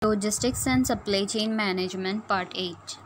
Logistics and Supply Chain Management Part 8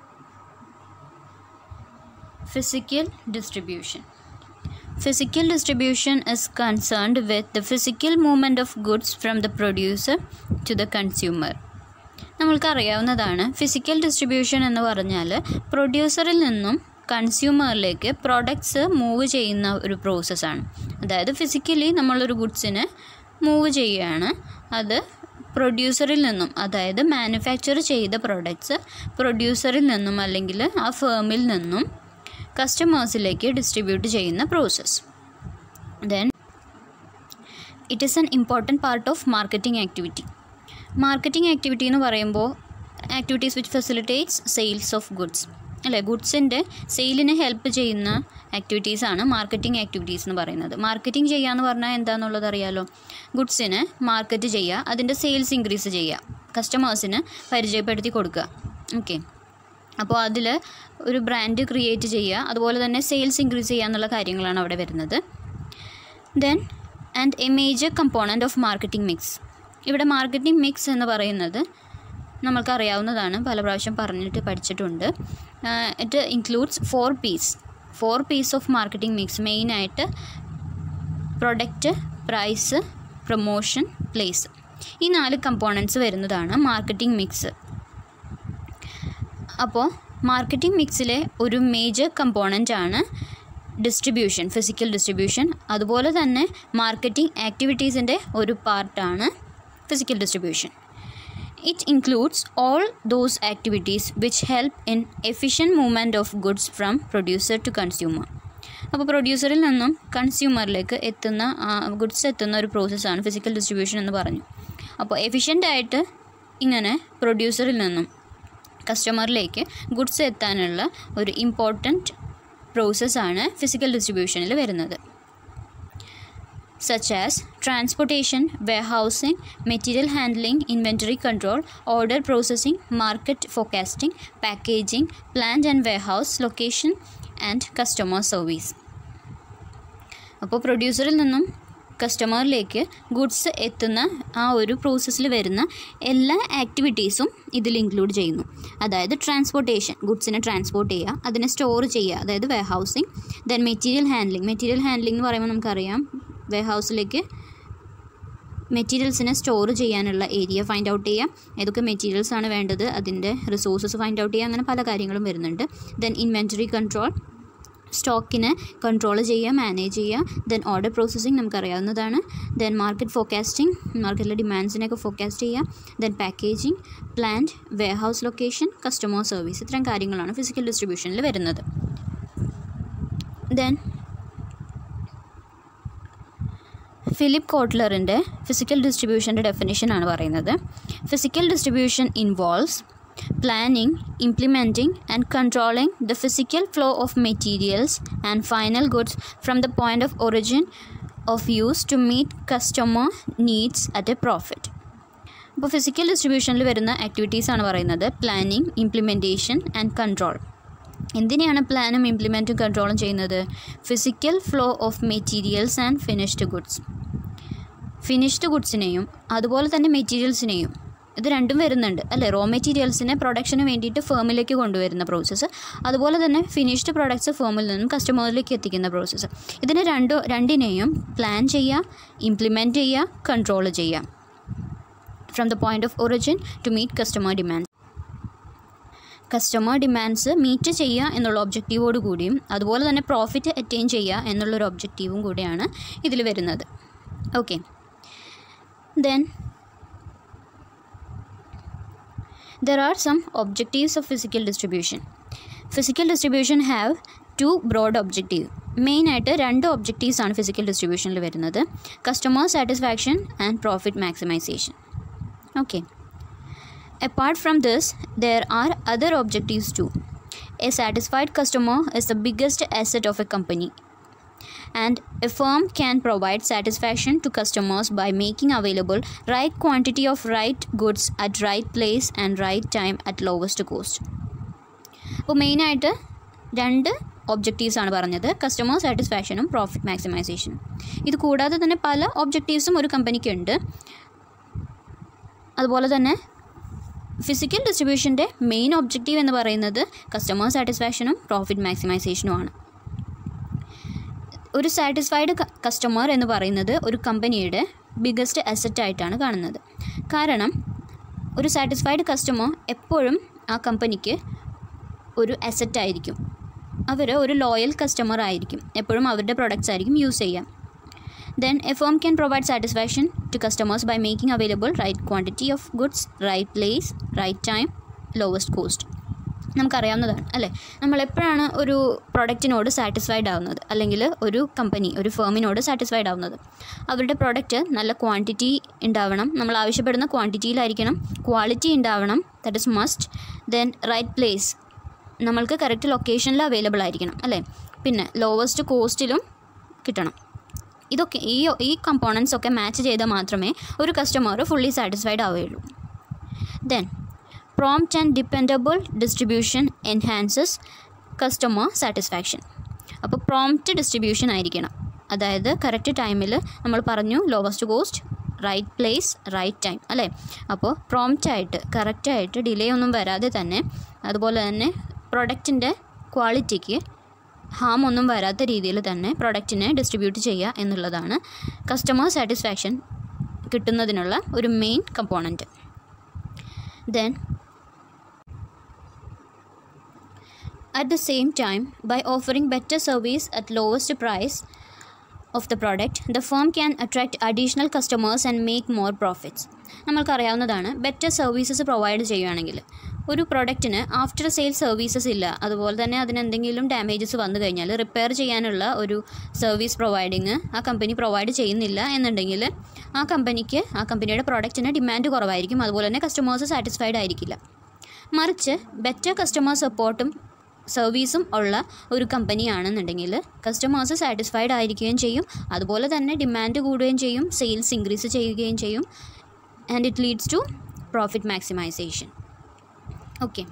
Physical Distribution Physical distribution is concerned with the physical movement of goods from the producer to the consumer. നമ്മൾക്കറിയാവുന്നതാണ് physical distribution എന്ന് പറഞ്ഞാൽ പ്രൊഡ്യൂസറിൽ നിന്നും കൺസ്യൂമറിലേക്ക് products move ചെയ്യുന്ന ഒരു പ്രോസസ്സാണ് അതായത് physically നമ്മളൊരു ഗുഡ്സിനെ move ചെയ്യുകയാണ് അത് പ്രൊഡ്യൂസറിൽ നിന്നും അതായത് മാനുഫാക്ചർ ചെയ്ത പ്രൊഡക്ട്സ് പ്രൊഡ്യൂസറിൽ നിന്നും അല്ലെങ്കിൽ ആ ഫേമിൽ നിന്നും കസ്റ്റമേഴ്സിലേക്ക് ഡിസ്ട്രിബ്യൂട്ട് ചെയ്യുന്ന process then it is an important part of marketing activity marketing activity എന്ന് പറയുമ്പോൾ activities which facilitates sales of goods അല്ലേ ഗുഡ്സിൻ്റെ സെയിലിനെ ഹെൽപ്പ് ചെയ്യുന്ന ആക്ടിവിറ്റീസാണ് മാർക്കറ്റിംഗ് ആക്ടിവിറ്റീസ് എന്ന് പറയുന്നത് മാർക്കറ്റിംഗ് ചെയ്യുക എന്ന് പറഞ്ഞാൽ എന്താണെന്നുള്ളത് അറിയാലോ ഗുഡ്സിനെ മാർക്കറ്റ് ചെയ്യുക അതിൻ്റെ സെയിൽസ് ഇൻക്രീസ് ചെയ്യുക കസ്റ്റമേഴ്സിന് പരിചയപ്പെടുത്തി കൊടുക്കുക ഓക്കെ അപ്പോൾ അതിൽ ഒരു ബ്രാൻഡ് ക്രിയേറ്റ് ചെയ്യുക അതുപോലെ തന്നെ സെയിൽസ് ഇൻക്രീസ് ചെയ്യുക എന്നുള്ള കാര്യങ്ങളാണ് അവിടെ വരുന്നത് then and a major component of marketing mix ഇവിടെ മാർക്കറ്റിംഗ് മിക്സ് എന്ന് പറയുന്നത് നമ്മൾക്കറിയാവുന്നതാണ് പല പ്രാവശ്യം പറഞ്ഞിട്ട് പഠിച്ചിട്ടുണ്ട് it includes four Ps four Ps of marketing mix മെയിനായിട്ട് പ്രൊഡക്റ്റ് പ്രൈസ് പ്രൊമോഷൻ പ്ലേസ് ഈ നാല് കമ്പോണൻസ് വരുന്നതാണ് മാർക്കറ്റിംഗ് മിക്സ് അപ്പോൾ മാർക്കറ്റിംഗ് മിക്സിലെ ഒരു മേജർ കമ്പോണൻ്റ് ആണ് ഡിസ്ട്രിബ്യൂഷൻ ഫിസിക്കൽ ഡിസ്ട്രിബ്യൂഷൻ അതുപോലെ തന്നെ മാർക്കറ്റിംഗ് ആക്ടിവിറ്റീസിൻ്റെ ഒരു പാർട്ടാണ് physical distribution it includes all those activities which help in efficient movement of goods from producer to consumer അപ്പോൾ പ്രൊഡ്യൂസറിൽ നിന്നും കൺസ്യൂമറിലേക്ക് എത്തുന്ന ഗുഡ്സ് എത്തുന്ന ഒരു പ്രോസസ്സാണ് ഫിസിക്കൽ ഡിസ്ട്രിബ്യൂഷൻ എന്ന് പറഞ്ഞു അപ്പോൾ എഫിഷ്യൻ്റ് ആയിട്ട് ഇങ്ങനെ പ്രൊഡ്യൂസറിൽ നിന്നും കസ്റ്റമറിലേക്ക് ഗുഡ്സ് എത്താനുള്ള ഒരു ഇമ്പോർട്ടൻറ്റ് പ്രോസസ്സാണ് ഫിസിക്കൽ ഡിസ്ട്രിബ്യൂഷനിൽ വരുന്നത് such as transportation, warehousing, material handling, inventory control, order processing, market forecasting, packaging, plant and warehouse location, and customer service. അപ്പോൾ പ്രൊഡ്യൂസറിൽ നിന്നും കസ്റ്റമറിലേക്ക് ഗുഡ്സ് എത്തുന്ന ആ ഒരു പ്രോസസ്സിൽ വരുന്ന എല്ലാ ആക്ടിവിറ്റീസും ഇതിൽ ഇൻക്ലൂഡ് ചെയ്യുന്നു അതായത് ട്രാൻസ്പോർട്ടേഷൻ ഗുഡ്സിനെ ട്രാൻസ്പോർട്ട് ചെയ്യുക അതിനെ സ്റ്റോർ ചെയ്യുക അതായത് warehousing then material handling material handling എന്ന് പറയുമ്പോൾ നമുക്കറിയാം വെയർ ഹൗസിലേക്ക് മെറ്റീരിയൽസിനെ സ്റ്റോർ ചെയ്യാനുള്ള ഏരിയ ഫൈൻഡ് ഔട്ട് ചെയ്യുക ഏതൊക്കെ മെറ്റീരിയൽസ് ആണ് വേണ്ടത് അതിൻ്റെ റിസോഴ്സസ് ഫൈൻഡ് ഔട്ട് ചെയ്യുക അങ്ങനെ പല കാര്യങ്ങളും വരുന്നുണ്ട് ദെൻ ഇൻവെൻറ്ററി കൺട്രോൾ സ്റ്റോക്കിനെ കൺട്രോൾ ചെയ്യുക മാനേജ് ചെയ്യുക ദെൻ ഓർഡർ പ്രോസസ്സിങ് നമുക്കറിയാവുന്നതാണ് ദെൻ മാർക്കറ്റ് ഫോക്കാസ്റ്റിംഗ് മാർക്കറ്റിലെ ഡിമാൻഡ്സിനെയൊക്കെ ഫോക്കാസ്റ്റ് ചെയ്യുക then packaging plant warehouse location customer service ഇത്തരം കാര്യങ്ങളാണ് ഫിസിക്കൽ ഡിസ്ട്രിബ്യൂഷനിൽ വരുന്നത് ദെൻ ഫിലിപ്പ് കോട്ട്ലറിൻ്റെ ഫിസിക്കൽ ഡിസ്ട്രിബ്യൂഷൻ്റെ ഡെഫിനിഷനാണ് പറയുന്നത് physical distribution involves planning implementing and controlling the physical flow of materials and final goods from the point of origin of use to meet customer needs at A profit അപ്പോൾ physical ഡിസ്ട്രിബ്യൂഷനിൽ വരുന്ന ആക്ടിവിറ്റീസാണ് പറയുന്നത് planning implementation and control എന്തിനെയാണ് പ്ലാനും ഇംപ്ലിമെൻറ്റും കൺട്രോളും ചെയ്യുന്നത് physical flow of materials and finished goods finished ഗുഡ്സിനെയും അതുപോലെ തന്നെ മെറ്റീരിയൽസിനെയും ഇത് രണ്ടും വരുന്നുണ്ട് അല്ലേ റോ മെറ്റീരിയൽസിനെ പ്രൊഡക്ഷന് വേണ്ടിയിട്ട് ഫേമിലേക്ക് കൊണ്ടുവരുന്ന പ്രോസസ്സ് അതുപോലെ തന്നെ ഫിനിഷ്ഡ് പ്രോഡക്ട്സ് ഫേമിൽ നിന്നും കസ്റ്റമേഴ്സിലേക്ക് എത്തിക്കുന്ന പ്രോസസ്സ് ഇതിനെ രണ്ടു രണ്ടിനെയും പ്ലാൻ ചെയ്യുക ഇംപ്ലിമെൻറ്റ് ചെയ്യുക കൺട്രോൾ ചെയ്യുക from the point of origin to meet customer demand customer demands meet ചെയ്യുക എന്നുള്ള ഒബ്ജക്റ്റീവോട് കൂടിയും അതുപോലെ തന്നെ പ്രോഫിറ്റ് അറ്റൈൻ ചെയ്യുക എന്നുള്ളൊരു ഒബ്ജക്റ്റീവും കൂടിയാണ് ഇതിൽ വരുന്നത് okay then there are some objectives of physical distribution physical distribution have two broad objective മെയിനായിട്ട് രണ്ട് ഒബ്ജക്റ്റീവ്സ് ആണ് ഫിസിക്കൽ ഡിസ്ട്രിബ്യൂഷനിൽ വരുന്നത് customer satisfaction and profit maximisation okay Apart from this, there are other objectives too. A satisfied customer is the biggest asset of a company. And a firm can provide satisfaction to customers by making available right quantity of right goods at right place and right time at lowest cost. അപ്പോൾ മെയിനായിട്ട് രണ്ട് objectives ആണ് പറഞ്ഞത് customer സാറ്റിസ്ഫാക്ഷനും profit മാക്സിമൈസേഷനും ഇത് കൂടാതെ തന്നെ പല ഒബ്ജക്റ്റീവ്സും ഒരു കമ്പനിക്ക് ഉണ്ട് അതുപോലെ തന്നെ ഫിസിക്കൽ ഡിസ്ട്രിബ്യൂഷൻ്റെ മെയിൻ ഒബ്ജക്റ്റീവ് എന്ന് പറയുന്നത് കസ്റ്റമർ സാറ്റിസ്ഫാക്ഷനും പ്രോഫിറ്റ് മാക്സിമൈസേഷനുമാണ് ഒരു സാറ്റിസ്ഫൈഡ് കസ്റ്റമർ എന്ന് പറയുന്നത് ഒരു കമ്പനിയുടെ ബിഗസ്റ്റ് അസറ്റ് ആയിട്ടാണ് കാണുന്നത് കാരണം ഒരു സാറ്റിസ്ഫൈഡ് കസ്റ്റമർ എപ്പോഴും ആ കമ്പനിക്ക് ഒരു അസറ്റ് ആയിരിക്കും അവർ ഒരു ലോയൽ കസ്റ്റമർ ആയിരിക്കും എപ്പോഴും അവരുടെ പ്രൊഡക്ട്സ് ആയിരിക്കും യൂസ് ചെയ്യുക then a firm can provide satisfaction to customers by making available right quantity of goods right place right time lowest cost നമുക്കറിയാവുന്നതാണ് അല്ലേ നമ്മൾ എപ്പോഴാണ് ഒരു പ്രൊഡക്റ്റിനോട് സാറ്റിസ്ഫൈഡ് ആവുന്നത് അല്ലെങ്കിൽ ഒരു കമ്പനി ഒരു ഫേമിനോട് സാറ്റിസ്ഫൈഡ് ആവുന്നത് അവരുടെ പ്രൊഡക്റ്റ് നല്ല ക്വാണ്ടിറ്റി ഉണ്ടാവണം നമ്മൾ ആവശ്യപ്പെടുന്ന ക്വാണ്ടിറ്റിയിലായിരിക്കണം ക്വാളിറ്റി ഉണ്ടാവണം that is must then right place നമ്മൾക്ക് കറക്റ്റ് ലൊക്കേഷനിൽ അവൈലബിൾ ആയിരിക്കണം അല്ലേ പിന്നെ ലോവസ്റ്റ് കോസ്റ്റിലും കിട്ടണം ഇതൊക്കെ ഈ ഈ കമ്പോണൻസ് ഒക്കെ മാച്ച് ചെയ്താൽ മാത്രമേ ഒരു കസ്റ്റമർ ഫുള്ളി സാറ്റിസ്ഫൈഡ് ആവുകയുള്ളൂ then prompt and dependable distribution enhances customer satisfaction അപ്പോൾ പ്രോംപ്റ്റ് ഡിസ്ട്രിബ്യൂഷൻ ആയിരിക്കണം അതായത് കറക്റ്റ് ടൈമിൽ നമ്മൾ പറഞ്ഞു lowest cost right place right time അല്ലേ അപ്പോൾ പ്രോംപ്റ്റായിട്ട് കറക്റ്റായിട്ട് ഡിലേ ഒന്നും വരാതെ തന്നെ അതുപോലെ തന്നെ പ്രൊഡക്റ്റിൻ്റെ ക്വാളിറ്റിക്ക് ഹാം ഒന്നും വരാത്ത രീതിയിൽ തന്നെ പ്രൊഡക്റ്റിനെ ഡിസ്ട്രിബ്യൂട്ട് ചെയ്യുക എന്നുള്ളതാണ് കസ്റ്റമർ സാറ്റിസ്ഫാക്ഷൻ കിട്ടുന്നതിനുള്ള ഒരു main component then At the same time, by offering better service at lowest price of the product, the firm can attract additional customers and make more profits. നമ്മൾക്കറിയാവുന്നതാണ് better services provide ചെയ്യുകയാണെങ്കിൽ ഒരു പ്രൊഡക്റ്റിന് after sale services ഇല്ല അതുപോലെ തന്നെ അതിന് എന്തെങ്കിലും damages വന്നു കഴിഞ്ഞാൽ റിപ്പയർ ചെയ്യാനുള്ള ഒരു സർവീസ് പ്രൊവൈഡിങ് ആ കമ്പനി പ്രൊവൈഡ് ചെയ്യുന്നില്ല എന്നുണ്ടെങ്കിൽ ആ കമ്പനിക്ക് ആ കമ്പനിയുടെ പ്രൊഡക്റ്റിന് ഡിമാൻഡ് കുറവായിരിക്കും അതുപോലെ തന്നെ കസ്റ്റമേഴ്സ് സാറ്റിസ്ഫൈഡ് ആയിരിക്കില്ല മറിച്ച് ബെറ്റർ കസ്റ്റമർ സപ്പോർട്ടും സർവീസും ഉള്ള ഒരു കമ്പനിയാണെന്നുണ്ടെങ്കിൽ കസ്റ്റമേഴ്സ് സാറ്റിസ്ഫൈഡ് ആയിരിക്കുകയും ചെയ്യും അതുപോലെ തന്നെ ഡിമാൻഡ് കൂടുകയും ചെയ്യും സെയിൽസ് ഇൻക്രീസ് ചെയ്യുകയും ചെയ്യും and it leads to profit maximisation okay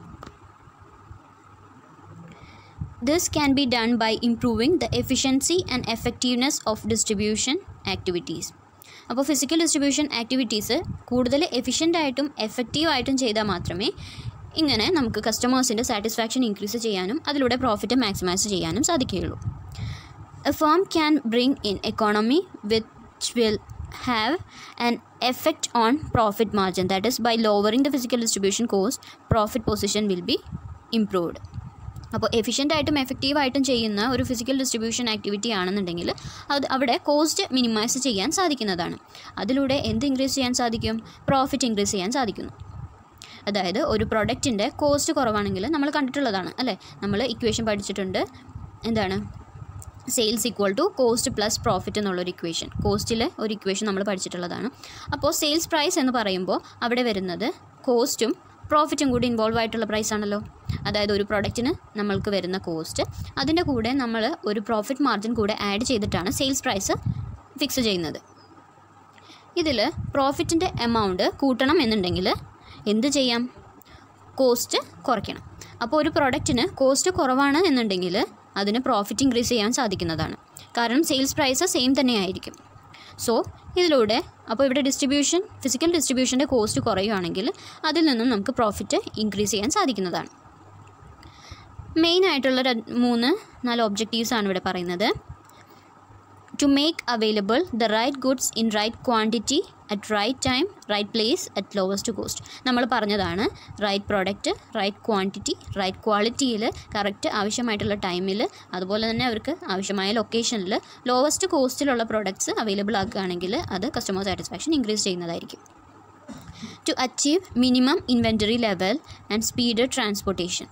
this can be done by improving the efficiency and effectiveness of distribution activities അപ്പോൾ ഫിസിക്കൽ ഡിസ്ട്രിബ്യൂഷൻ ആക്ടിവിറ്റീസ് കൂടുതൽ എഫിഷ്യൻ്റ് ആയിട്ടും എഫക്റ്റീവ് ആയിട്ടും ചെയ്താൽ മാത്രമേ ഇങ്ങനെ നമുക്ക് കസ്റ്റമേഴ്സിൻ്റെ സാറ്റിസ്ഫാക്ഷൻ ഇൻക്രീസ് ചെയ്യാനും അതിലൂടെ പ്രോഫിറ്റ് മാക്സിമൈസ് ചെയ്യാനും സാധിക്കുകയുള്ളൂ a firm can bring in economy which will have an effect on profit margin that is by lowering the physical distribution cost profit position will be improved അപ്പോൾ efficient ആയിട്ടും effective ആയിട്ടും ചെയ്യുന്ന ഒരു physical distribution activity ആണെന്നുണ്ടെങ്കിൽ അത് അവിടെ cost minimise ചെയ്യാൻ സാധിക്കുന്നതാണ് അതിലൂടെ എന്ത് ഇൻക്രീസ് ചെയ്യാൻ സാധിക്കും പ്രോഫിറ്റ് ഇൻക്രീസ് ചെയ്യാൻ സാധിക്കുന്നു അതായത് ഒരു പ്രൊഡക്റ്റിൻ്റെ കോസ്റ്റ് കുറവാണെങ്കിൽ നമ്മൾ കണ്ടിട്ടുള്ളതാണ് അല്ലേ നമ്മൾ ഇക്വേഷൻ പഠിച്ചിട്ടുണ്ട് എന്താണ് sales equal to cost plus profit എന്നുള്ളൊരു ഇക്വേഷൻ കോസ്റ്റിലെ ഒരു ഇക്വേഷൻ നമ്മൾ പഠിച്ചിട്ടുള്ളതാണ് അപ്പോൾ സെയിൽസ് പ്രൈസ് എന്ന് പറയുമ്പോൾ അവിടെ വരുന്നത് കോസ്റ്റും പ്രോഫിറ്റും കൂടി ഇൻവോൾവ് ആയിട്ടുള്ള പ്രൈസ് ആണല്ലോ അതായത് ഒരു പ്രൊഡക്റ്റിന് നമ്മൾക്ക് വരുന്ന കോസ്റ്റ് അതിൻ്റെ കൂടെ നമ്മൾ ഒരു പ്രോഫിറ്റ് മാർജിൻ കൂടെ ആഡ് ചെയ്തിട്ടാണ് സെയിൽസ് പ്രൈസ് ഫിക്സ് ചെയ്യുന്നത് ഇതിൽ പ്രോഫിറ്റിൻ്റെ എമൗണ്ട് കൂട്ടണം എന്നുണ്ടെങ്കിൽ എന്ത് ചെയ്യാം കോസ്റ്റ് കുറയ്ക്കണം അപ്പോൾ ഒരു പ്രൊഡക്റ്റിന് കോസ്റ്റ് കുറവാണ് എന്നുണ്ടെങ്കിൽ അതിന് പ്രോഫിറ്റ് ഇൻക്രീസ് ചെയ്യാൻ സാധിക്കുന്നതാണ് കാരണം സെയിൽസ് പ്രൈസ് സെയിം തന്നെ ആയിരിക്കും സോ ഇതിലൂടെ അപ്പോൾ ഇവിടെ ഡിസ്ട്രിബ്യൂഷൻ ഫിസിക്കൽ ഡിസ്ട്രിബ്യൂഷൻ്റെ കോസ്റ്റ് കുറയുകയാണെങ്കിൽ അതിൽ നിന്നും നമുക്ക് പ്രോഫിറ്റ് ഇൻക്രീസ് ചെയ്യാൻ സാധിക്കുന്നതാണ് മെയിൻ ആയിട്ടുള്ള ര- മൂന്ന് നാല് ഒബ്ജക്റ്റീവ്സ് ആണ് ഇവിടെ പറയുന്നത് to make available the right goods in right quantity at right time right place at lowest cost നമ്മൾ പറഞ്ഞതാണ് right product right quantity right ക്വാളിറ്റിയിൽ കറക്റ്റ് ആവശ്യമായിട്ടുള്ള ടൈമിൽ അതുപോലെ തന്നെ അവർക്ക് ആവശ്യമായ ലൊക്കേഷനിൽ ലോവസ്റ്റ് കോസ്റ്റിലുള്ള പ്രോഡക്റ്റ്സ് അവൈലബിൾ ആക്കുകയാണെങ്കിൽ അത് കസ്റ്റമർ സാറ്റിസ്ഫാക്ഷൻ ഇൻക്രീസ് ചെയ്യുന്നതായിരിക്കും to achieve minimum inventory level and speed transportation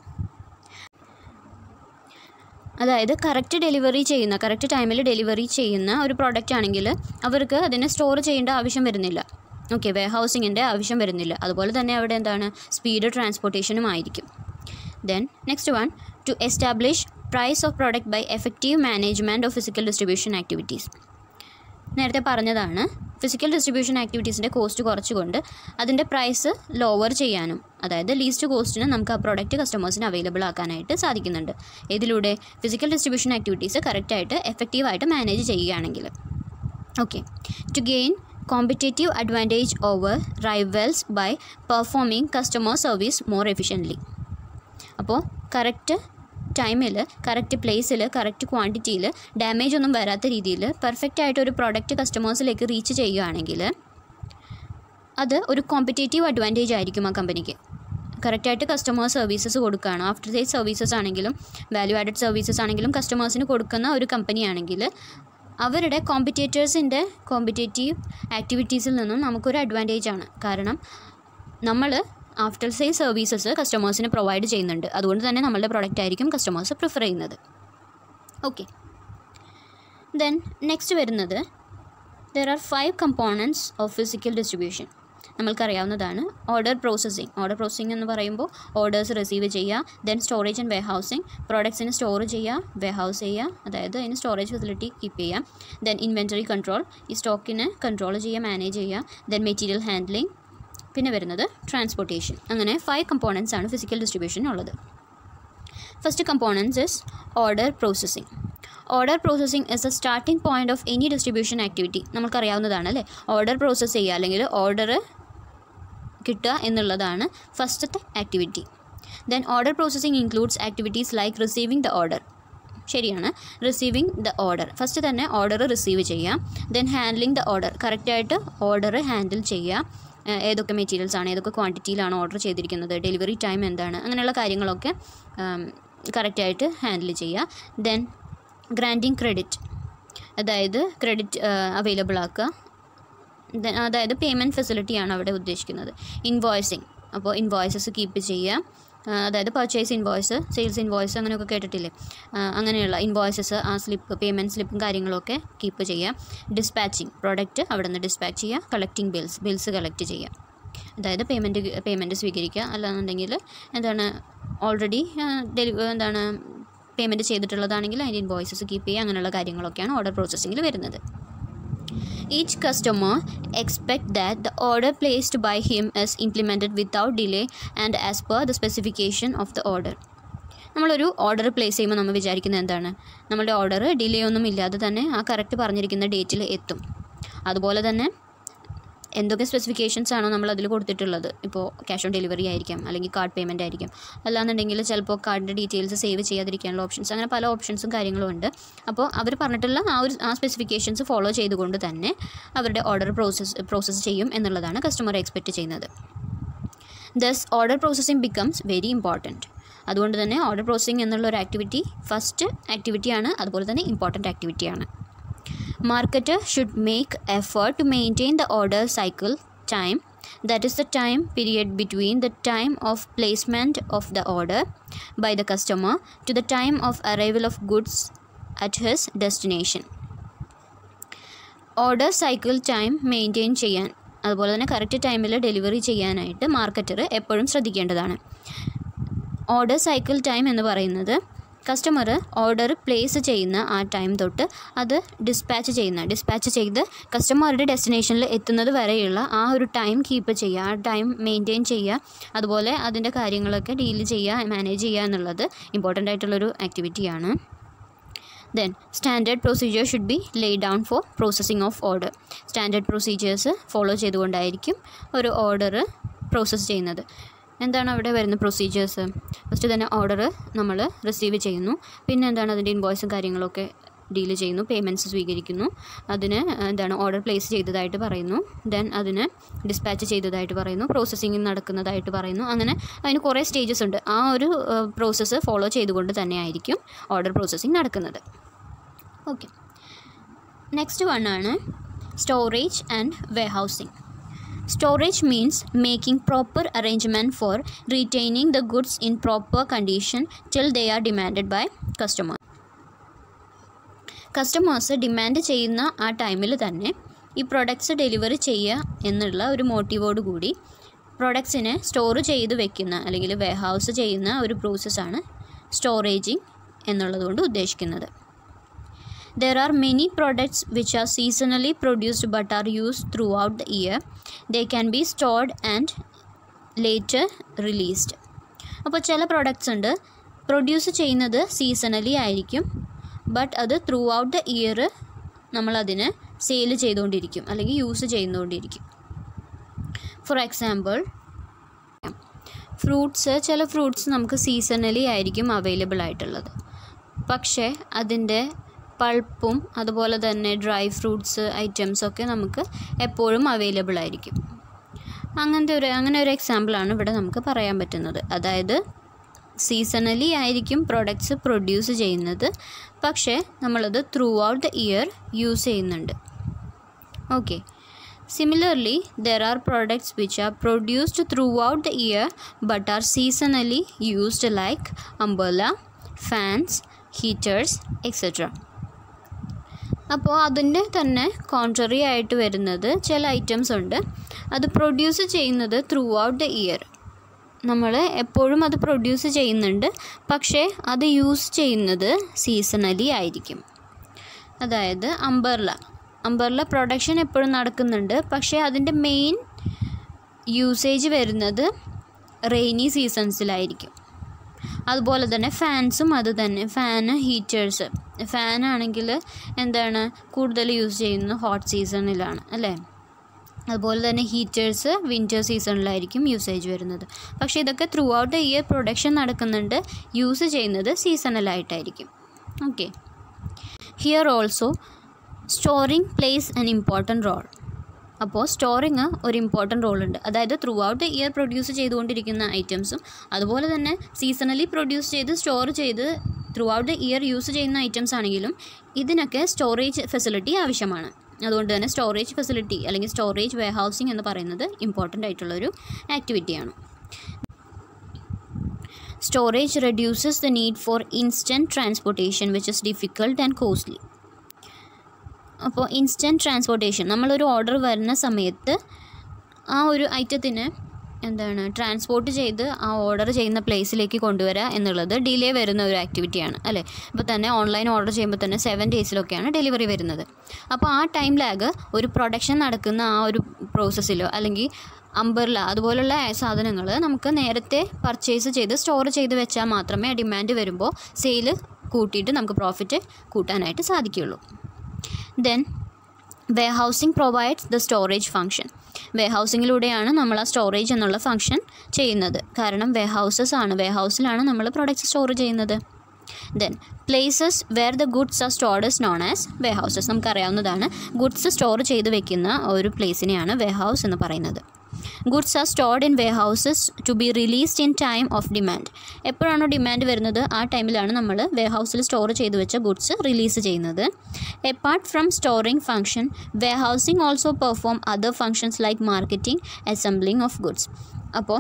അതായത് കറക്റ്റ് ഡെലിവറി ചെയ്യുന്ന കറക്റ്റ് ടൈമിൽ ഡെലിവറി ചെയ്യുന്ന ഒരു പ്രോഡക്റ്റ് ആണെങ്കിൽ അവർക്ക് അതിനെ സ്റ്റോർ ചെയ്യേണ്ട ആവശ്യം വരുന്നില്ല ഓക്കെ വേ ഹൗസിങ്ങിൻ്റെ ആവശ്യം വരുന്നില്ല അതുപോലെ തന്നെ അവിടെ എന്താണ് സ്പീഡ് ട്രാൻസ്പോർട്ടേഷനും ആയിരിക്കും then next one to establish price of product by effective management of physical distribution activities നേരത്തെ പറഞ്ഞതാണ് ഫിസിക്കൽ ഡിസ്ട്രിബ്യൂഷൻ ആക്ടിവിറ്റീസിൻ്റെ കോസ്റ്റ് കുറച്ചുകൊണ്ട് അതിൻ്റെ പ്രൈസ് ലോവർ ചെയ്യാനും അതായത് ലീസ്റ്റ് കോസ്റ്റിന് നമുക്ക് ആ പ്രോഡക്റ്റ് കസ്റ്റമേഴ്സിന് അവൈലബിൾ ആക്കാനായിട്ട് സാധിക്കുന്നുണ്ട് ഇതിലൂടെ ഫിസിക്കൽ ഡിസ്ട്രിബ്യൂഷൻ ആക്ടിവിറ്റീസ് കറക്റ്റായിട്ട് എഫക്റ്റീവായിട്ട് മാനേജ് ചെയ്യുകയാണെങ്കിൽ okay to gain competitive advantage over rivals by performing customer service more efficiently അപ്പോൾ കറക്റ്റ് ടൈമിൽ കറക്റ്റ് പ്ലേസിൽ കറക്റ്റ് ക്വാണ്ടിറ്റിയിൽ ഡാമേജ് ഒന്നും വരാത്ത രീതിയിൽ പെർഫെക്റ്റ് ആയിട്ട് ഒരു പ്രോഡക്റ്റ് കസ്റ്റമേഴ്സിലേക്ക് റീച്ച് ചെയ്യുകയാണെങ്കിൽ അത് ഒരു കോമ്പറ്റേറ്റീവ് അഡ്വാൻറ്റേജ് ആയിരിക്കും ആ കമ്പനിക്ക് കറക്റ്റായിട്ട് കസ്റ്റമർ സർവീസസ് കൊടുക്കുകയാണ് ആഫ്റ്റർ സെയിൽ സർവീസസ് ആണെങ്കിലും വാല്യൂ ആഡഡ് സർവീസസ് ആണെങ്കിലും കസ്റ്റമേഴ്സിന് കൊടുക്കുന്ന ഒരു കമ്പനിയാണെങ്കിൽ അവരുടെ കോമ്പറ്റേറ്റേഴ്സിൻ്റെ കോമ്പറ്റേറ്റീവ് ആക്ടിവിറ്റീസിൽ നിന്നും നമുക്കൊരു അഡ്വാൻറ്റേജ് ആണ് കാരണം നമ്മൾ ആഫ്റ്റർ സെയിൽ സർവീസസ് കസ്റ്റമേഴ്സിന് പ്രൊവൈഡ് ചെയ്യുന്നുണ്ട് അതുകൊണ്ട് തന്നെ നമ്മളുടെ പ്രൊഡക്റ്റ് ആയിരിക്കും കസ്റ്റമേഴ്സ് പ്രിഫർ ചെയ്യുന്നത് ഓക്കെ ദെൻ നെക്സ്റ്റ് വരുന്നത് there are five components of physical distribution നമ്മൾക്കറിയാവുന്നതാണ് ഓർഡർ പ്രോസസ്സിംഗ് ഓർഡർ പ്രോസസ്സിംഗ് എന്ന് പറയുമ്പോൾ ഓർഡേഴ്സ് റിസീവ് ചെയ്യുക ദെൻ സ്റ്റോറേജ് ആൻഡ് വെയർഹൗസിംഗ് പ്രോഡക്ട്സിന് സ്റ്റോർ ചെയ്യുക വെയർഹൗസ് ചെയ്യുക അതായത് അതിന് സ്റ്റോറേജ് ഫെസിലിറ്റി കീപ്പ് ചെയ്യുക ദെൻ ഇൻവെൻറ്ററി കൺട്രോൾ ഈ സ്റ്റോക്കിന് കൺട്രോൾ ചെയ്യുക മാനേജ് ചെയ്യുക ദെൻ മെറ്റീരിയൽ ഹാൻഡ്ലിംഗ് പിന്നെ വരുന്നത് ട്രാൻസ്പോർട്ടേഷൻ അങ്ങനെ ഫൈവ് കമ്പോണൻസ് ആണ് ഫിസിക്കൽ ഡിസ്ട്രിബ്യൂഷനുള്ളത് first components is order processing order processing is a starting point of any distribution activity നമുക്കറിയാവുന്നതാണ് അല്ലേ ഓർഡർ പ്രോസസ്സ് ചെയ്യുക അല്ലെങ്കിൽ ഓർഡർ കിട്ടുക എന്നുള്ളതാണ് ഫസ്റ്റത്തെ activity then order processing includes activities like receiving the order ശരിയാണ് റിസീവിങ് ദ ഓർഡർ ഫസ്റ്റ് തന്നെ order receive ചെയ്യാം ദെൻ ഹാൻഡ്ലിംഗ് ദ ഓർഡർ കറക്റ്റായിട്ട് ഓർഡർ ഹാൻഡിൽ ചെയ്യുക ഏഹ് ഏതൊക്കെ മെറ്റീരിയൽസ് ആണ് ഏതൊക്കെ ക്വാണ്ടിറ്റിയിലാണ് ഓർഡർ ചെയ്തിരിക്കുന്നത് ഡെലിവറി ടൈം എന്താണ് അങ്ങനെയുള്ള കാര്യങ്ങളൊക്കെ കറക്റ്റായിട്ട് ഹാൻഡിൽ ചെയ്യുക ദെൻ ഗ്രാൻഡിങ് ക്രെഡിറ്റ് അതായത് ക്രെഡിറ്റ് അവൈലബിൾ ആക്കുക Then അതായത് പേയ്മെൻറ്റ് ഫെസിലിറ്റിയാണ് അവിടെ ഉദ്ദേശിക്കുന്നത് ഇൻവോയ്സിങ് അപ്പോൾ ഇൻവോയ്സസ് കീപ്പ് ചെയ്യുക ആ, അതായത് പർച്ചേസ് ഇൻവോയ്സ് സെയിൽസ് ഇൻവോയ്സ് അങ്ങനെയൊക്കെ കേട്ടിട്ടില്ലേ ആ, അങ്ങനെയുള്ള ഇൻവോയ്സസ് ആ സ്ലിപ്പ് പേയ്മെൻറ്റ് സ്ലിപ്പും കാര്യങ്ങളൊക്കെ കീപ്പ് ചെയ്യുക ഡിസ്പാച്ചിങ് പ്രോഡക്റ്റ് അവിടെ നിന്ന് ഡിസ്പാച്ച് ചെയ്യുക കളക്റ്റിംഗ് ബിൽസ് ബിൽസ് കളക്ട് ചെയ്യുക അതായത് പേയ്മെൻറ്റ് പേയ്മെൻറ്റ് സ്വീകരിക്കുക അല്ലാന്നുണ്ടെങ്കിൽ എന്താണ് ഓൾറെഡി ഡെലിവ എന്താണ് പേയ്മെൻറ്റ് ചെയ്തിട്ടുള്ളതാണെങ്കിൽ അതിൻ്റെ ഇൻവോയ്സസ് കീപ്പ് ചെയ്യുക അങ്ങനെയുള്ള കാര്യങ്ങളൊക്കെയാണ് ഓർഡർ പ്രോസസ്സിങ്ങിൽ വരുന്നത് Each customer expect that the order placed by him is implemented without delay and as per the specification of the order. നമ്മളൊരു ഓർഡർ പ്ലേസ് ചെയ്യുമ്പോൾ നമ്മൾ വിചാരിക്കുന്നത് എന്താണ് നമ്മുടെ ഓർഡർ ഡിലേ ഒന്നും ഇല്ലാതെ തന്നെ ആ കറക്റ്റ് പറഞ്ഞിരിക്കുന്ന ഡേറ്റിൽ എത്തും അതുപോലെ തന്നെ എന്തൊക്കെ സ്പെസിഫിക്കേഷൻസ് ആണോ നമ്മൾ അതിൽ കൊടുത്തിട്ടുള്ളത് ഇപ്പോൾ ക്യാഷ് ഓൺ ഡെലിവറി ആയിരിക്കാം അല്ലെങ്കിൽ കാർഡ് പേയ്മെൻറ്റ് ആയിരിക്കാം അല്ലാന്നുണ്ടെങ്കിൽ ചിലപ്പോൾ കാർഡിൻ്റെ ഡീറ്റെയിൽസ് സേവ് ചെയ്യാതിരിക്കാനുള്ള ഓപ്ഷൻസ് അങ്ങനെ പല ഓപ്ഷൻസും കാര്യങ്ങളും ഉണ്ട് അപ്പോൾ അവർ പറഞ്ഞിട്ടുള്ള ആ ഒരു ആ സ്പെസിഫിക്കേഷൻസ് ഫോളോ ചെയ്തുകൊണ്ട് തന്നെ അവരുടെ ഓർഡർ പ്രോസസ്സ് പ്രോസസ്സ് ചെയ്യും എന്നുള്ളതാണ് കസ്റ്റമർ എക്സ്പെക്റ്റ് ചെയ്യുന്നത് thus order processing becomes very important അതുകൊണ്ട് തന്നെ ഓർഡർ പ്രോസസ്സിംഗ് എന്നുള്ള ഒരു ആക്ടിവിറ്റി ഫസ്റ്റ് ആക്ടിവിറ്റിയാണ് അതുപോലെ തന്നെ ഇമ്പോർട്ടൻ്റ് ആക്ടിവിറ്റിയാണ് Marketer should make effort to maintain the order cycle time that is the time period between the time of placement of the order by the customer to the time of arrival of goods at his destination order cycle time maintain ചെയ്യാൻ അതുപോലെ തന്നെ correct ടൈമിൽ delivery ചെയ്യാനായിട്ട് marketer എപ്പോഴും ശ്രദ്ധിക്കേണ്ടതാണ് order cycle time എന്ന് പറയുന്നത് customer order place ചെയ്യുന്ന ആ ടൈം തൊട്ട് അത് ഡിസ്പാച്ച് ചെയ്യുന്ന ഡിസ്പാച്ച് ചെയ്ത് കസ്റ്റമറുടെ ഡെസ്റ്റിനേഷനിൽ എത്തുന്നത് വരെയുള്ള ആ ഒരു ടൈം കീപ്പ് ചെയ്യുക ആ ടൈം മെയിൻറ്റെയിൻ ചെയ്യുക അതുപോലെ അതിൻ്റെ കാര്യങ്ങളൊക്കെ ഡീൽ ചെയ്യുക മാനേജ് ചെയ്യുക എന്നുള്ളത് ഇമ്പോർട്ടൻ്റ് ആയിട്ടുള്ളൊരു ആക്ടിവിറ്റിയാണ് then standard procedure should be lay down for processing of order standard procedures follow ചെയ്തുകൊണ്ടായിരിക്കും ഒരു ഓർഡർ പ്രോസസ്സ് ചെയ്യുന്നത് എന്താണ് അവിടെ വരുന്ന പ്രൊസീജിയേഴ്സ് ഫസ്റ്റ് തന്നെ ഓർഡർ നമ്മൾ റിസീവ് ചെയ്യുന്നു പിന്നെ എന്താണ് അതിൻ്റെ ഇൻവോയ്സും കാര്യങ്ങളൊക്കെ ഡീൽ ചെയ്യുന്നു പേയ്മെൻറ്റ്സ് സ്വീകരിക്കുന്നു അതിന് എന്താണ് ഓർഡർ പ്ലേസ് ചെയ്തതായിട്ട് പറയുന്നു ദെൻ അതിന് ഡിസ്പാച്ച് ചെയ്തതായിട്ട് പറയുന്നു പ്രോസസ്സിങ് നടക്കുന്നതായിട്ട് പറയുന്നു അങ്ങനെ അതിന് കുറേ സ്റ്റേജസ് ഉണ്ട് ആ ഒരു പ്രോസസ്സ് ഫോളോ ചെയ്തുകൊണ്ട് തന്നെ ആയിരിക്കും ഓർഡർ പ്രോസസ്സിങ് നടക്കുന്നത് ഓക്കെ നെക്സ്റ്റ് വൺ ആണ് storage and warehousing Storage means making proper arrangement for retaining the goods in proper condition till they are demanded by customer. Customers demand ചെയ്യുന്ന ആ ടൈമിൽ തന്നെ ഈ പ്രൊഡക്ട്സ് ഡെലിവറി ചെയ്യുക എന്നുള്ള ഒരു മോട്ടീവോട് കൂടി പ്രൊഡക്ട്സിനെ സ്റ്റോർ ചെയ്ത് വെക്കുന്ന അല്ലെങ്കിൽ വെയർഹൗസ് ചെയ്യുന്ന ഒരു പ്രോസസ്സാണ് സ്റ്റോറേജിങ് എന്നുള്ളതുകൊണ്ട് ഉദ്ദേശിക്കുന്നത് There are many products which are seasonally produced but are used throughout the year. They can be stored and later released. അപ്പോൾ ചില പ്രോഡക്റ്റ്സ് ഉണ്ട് പ്രൊഡ്യൂസ് ചെയ്യുന്നത് സീസണലി ആയിരിക്കും ബട്ട് അത് ത്രൂ ഔട്ട് ദ ഇയർ നമ്മളതിനെ സെയിൽ ചെയ്തുകൊണ്ടിരിക്കും അല്ലെങ്കിൽ യൂസ് ചെയ്യുന്നുകൊണ്ടിരിക്കും ഫോർ എക്സാമ്പിൾ ഫ്രൂട്ട്സ് ചില ഫ്രൂട്ട്സ് നമുക്ക് സീസണലി ആയിരിക്കും അവൈലബിൾ ആയിട്ടുള്ളത് പക്ഷേ അതിൻ്റെ പൾപ്പും അതുപോലെ തന്നെ ഡ്രൈ ഫ്രൂട്ട്സ് ഐറ്റംസൊക്കെ നമുക്ക് എപ്പോഴും അവൈലബിൾ ആയിരിക്കും അങ്ങനത്തെ ഒരു അങ്ങനെ ഒരു എക്സാമ്പിളാണ് ഇവിടെ നമുക്ക് പറയാൻ പറ്റുന്നത് അതായത് സീസണലി ആയിരിക്കും പ്രൊഡക്ട്സ് പ്രൊഡ്യൂസ് ചെയ്യുന്നത് പക്ഷേ നമ്മളത് throughout the year use ചെയ്യുന്നുണ്ട് okay Similarly, there are products which are produced throughout the year but are seasonally used like umbrella, fans, heaters, etc. അപ്പോൾ അതിൻ്റെ തന്നെ കോൺട്രറി ആയിട്ട് വരുന്നത് ചില ഐറ്റംസ് ഉണ്ട് അത് പ്രൊഡ്യൂസ് ചെയ്യുന്നത് ത്രൂ ഔട്ട് ദ ഇയർ നമ്മൾ എപ്പോഴും അത് പ്രൊഡ്യൂസ് ചെയ്യുന്നുണ്ട് പക്ഷേ അത് യൂസ് ചെയ്യുന്നത് സീസണലി ആയിരിക്കും അതായത് അംബർല അംബർല പ്രൊഡക്ഷൻ എപ്പോഴും നടക്കുന്നുണ്ട് പക്ഷേ അതിൻ്റെ മെയിൻ യൂസേജ് വരുന്നത് റെയിനി സീസൺസിലായിരിക്കും അതുപോലെ തന്നെ ഫാൻസും അത് തന്നെ ഫാന് ഹീറ്റേഴ്സ് ഫാനാണെങ്കിൽ എന്താണ് കൂടുതൽ യൂസ് ചെയ്യുന്നത് ഹോട്ട് സീസണിലാണ് അല്ലേ അതുപോലെ തന്നെ ഹീറ്റേഴ്സ് വിൻ്റർ സീസണിലായിരിക്കും യൂസേജ് വരുന്നത് പക്ഷേ ഇതൊക്കെ throughout the year production നടക്കുന്നുണ്ട് യൂസ് ചെയ്യുന്നത് സീസണലായിട്ടായിരിക്കും okay here also storing plays an important role അപ്പോൾ സ്റ്റോറിങ് ഒരു ഇമ്പോർട്ടൻറ്റ് റോൾ ഉണ്ട് അതായത് throughout the year produce ചെയ്തുകൊണ്ടിരിക്കുന്ന ഐറ്റംസും അതുപോലെ തന്നെ സീസണലി പ്രൊഡ്യൂസ് ചെയ്ത് സ്റ്റോർ ചെയ്ത് throughout the year use ചെയ്യുന്ന ഐറ്റംസ് ആണെങ്കിലും ഇതിനൊക്കെ സ്റ്റോറേജ് ഫെസിലിറ്റി ആവശ്യമാണ് അതുകൊണ്ട് തന്നെ സ്റ്റോറേജ് ഫെസിലിറ്റി അല്ലെങ്കിൽ സ്റ്റോറേജ് വെയർ ഹൗസിംഗ് എന്ന് പറയുന്നത് ഇമ്പോർട്ടൻ്റ് ആയിട്ടുള്ളൊരു ആക്ടിവിറ്റിയാണ് storage reduces the need for instant transportation which is difficult and costly അപ്പോൾ ഇൻസ്റ്റൻറ്റ് ട്രാൻസ്പോർട്ടേഷൻ നമ്മളൊരു ഓർഡർ വരുന്ന സമയത്ത് ആ ഒരു ഐറ്റത്തിന് എന്താണ് ട്രാൻസ്പോർട്ട് ചെയ്ത് ആ ഓർഡർ ചെയ്യുന്ന പ്ലേസിലേക്ക് കൊണ്ടുവരിക എന്നുള്ളത് ഡിലേ വരുന്ന ഒരു ആക്ടിവിറ്റിയാണ് അല്ലേ ഇപ്പോൾ തന്നെ ഓൺലൈൻ ഓർഡർ ചെയ്യുമ്പോൾ തന്നെ സെവൻ ഡേയ്സിലൊക്കെയാണ് ഡെലിവറി വരുന്നത് അപ്പോൾ ആ ടൈം ലാഗ് ഒരു പ്രൊഡക്ഷൻ നടക്കുന്ന ആ ഒരു പ്രോസസ്സിലോ അല്ലെങ്കിൽ അമ്പർല അതുപോലുള്ള സാധനങ്ങൾ നമുക്ക് നേരത്തെ പർച്ചേസ് ചെയ്ത് സ്റ്റോർ ചെയ്ത് വെച്ചാൽ മാത്രമേ ഡിമാൻഡ് വരുമ്പോൾ സെയിൽ കൂട്ടിയിട്ട് നമുക്ക് പ്രോഫിറ്റ് കൂട്ടാനായിട്ട് സാധിക്കുകയുള്ളൂ then warehousing provides the storage function വെയർഹൗസിങ്ങിലൂടെയാണ് നമ്മൾ ആ സ്റ്റോറേജ് എന്നുള്ള ഫങ്ഷൻ ചെയ്യുന്നത് കാരണം വെയർഹൗസസ് ആണ് വെയർഹൗസിലാണ് നമ്മൾ പ്രൊഡക്ട്സ് സ്റ്റോർ ചെയ്യുന്നത് then places where the goods are stored is known as warehouses നമുക്കറിയാവുന്നതാണ് ഗുഡ്സ് സ്റ്റോർ ചെയ്ത് വെക്കുന്ന ഒരു പ്ലേസിനെയാണ് വെയർഹൗസ് എന്ന് പറയുന്നത് goods are stored in warehouses to be released in time of demand എപ്പോഴാണോ ഡിമാൻഡ് വരുന്നത് ആ ടൈമിലാണ് നമ്മൾ വെയർഹൗസിൽ സ്റ്റോർ ചെയ്ത് വെച്ച ഗുഡ്സ് റിലീസ് ചെയ്യുന്നത് apart from storing function warehousing also perform other functions like marketing assembling of goods അപ്പോൾ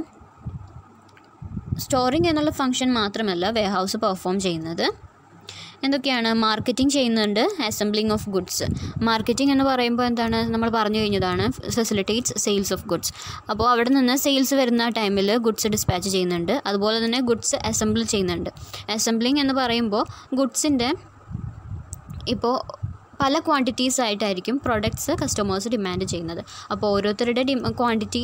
സ്റ്റോറിംഗ് എന്നുള്ള ഫംഗ്ഷൻ മാത്രമല്ല വെയർഹൗസ് പെർഫോം ചെയ്യുന്നത് എന്തൊക്കെയാണ് മാർക്കറ്റിംഗ് ചെയ്യുന്നുണ്ട് അസംബ്ലിംഗ് ഓഫ് ഗുഡ്സ് മാർക്കറ്റിംഗ് എന്ന് പറയുമ്പോൾ എന്താണ് നമ്മൾ പറഞ്ഞു കഴിഞ്ഞതാണ് ഫെസിലിറ്റേറ്റ്സ് സെയിൽസ് ഓഫ് ഗുഡ്സ് അപ്പോൾ അവിടെ നിന്ന് സെയിൽസ് വരുന്ന ടൈമിൽ ഗുഡ്സ് ഡിസ്പാച്ച് ചെയ്യുന്നുണ്ട് അതുപോലെ തന്നെ ഗുഡ്സ് അസംബിൾ ചെയ്യുന്നുണ്ട് അസംബ്ലിംഗ് എന്ന് പറയുമ്പോൾ ഗുഡ്സിൻ്റെ ഇപ്പോൾ പല ക്വാണ്ടിറ്റീസ് ആയിട്ടായിരിക്കും പ്രൊഡക്ട്സ് കസ്റ്റമേഴ്സ് ഡിമാൻഡ് ചെയ്യുന്നത് അപ്പോൾ ഓരോരുത്തരുടെ ഡി ക്വാണ്ടിറ്റി